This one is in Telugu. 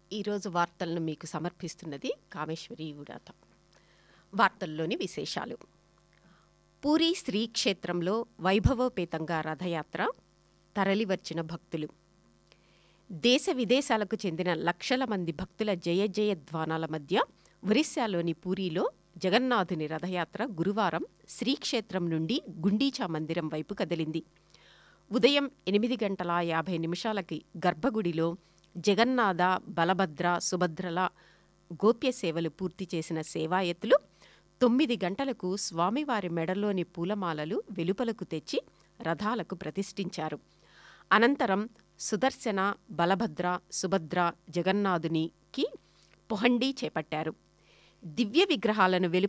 ఈరోజు వార్తలను మీకు సమర్పిస్తున్నది కామేశ్వరి ఉడాత వార్తల్లోని విశేషాలు పూరి శ్రీ క్షేత్రంలో వైభవోపేతంగా రథయాత్ర తరలివచ్చిన భక్తులు దేశ విదేశాలకు చెందిన లక్షల మంది భక్తుల జయ జయ ధ్వానాల మధ్య ఒరిస్సాలోని పూరిలో జగన్నాథుని రథయాత్ర గురువారం శ్రీక్షేత్రం నుండి గుండీచా మందిరం వైపు కదిలింది ఉదయం ఎనిమిది గంటల యాభై నిమిషాలకి గర్భగుడిలో జగన్నాథ బలభద్ర సుభద్రల గోప్య సేవలు పూర్తి చేసిన సేవాయతులు తొమ్మిది గంటలకు స్వామివారి మెడలోని పూలమాలలు వెలుపలకు తెచ్చి రథాలకు ప్రతిష్ఠించారు అనంతరం సుదర్శన బలభద్ర సుభద్ర జగన్నాథునికి పొహండీ చేపట్టారు దివ్య విగ్రహాలను వెలుపల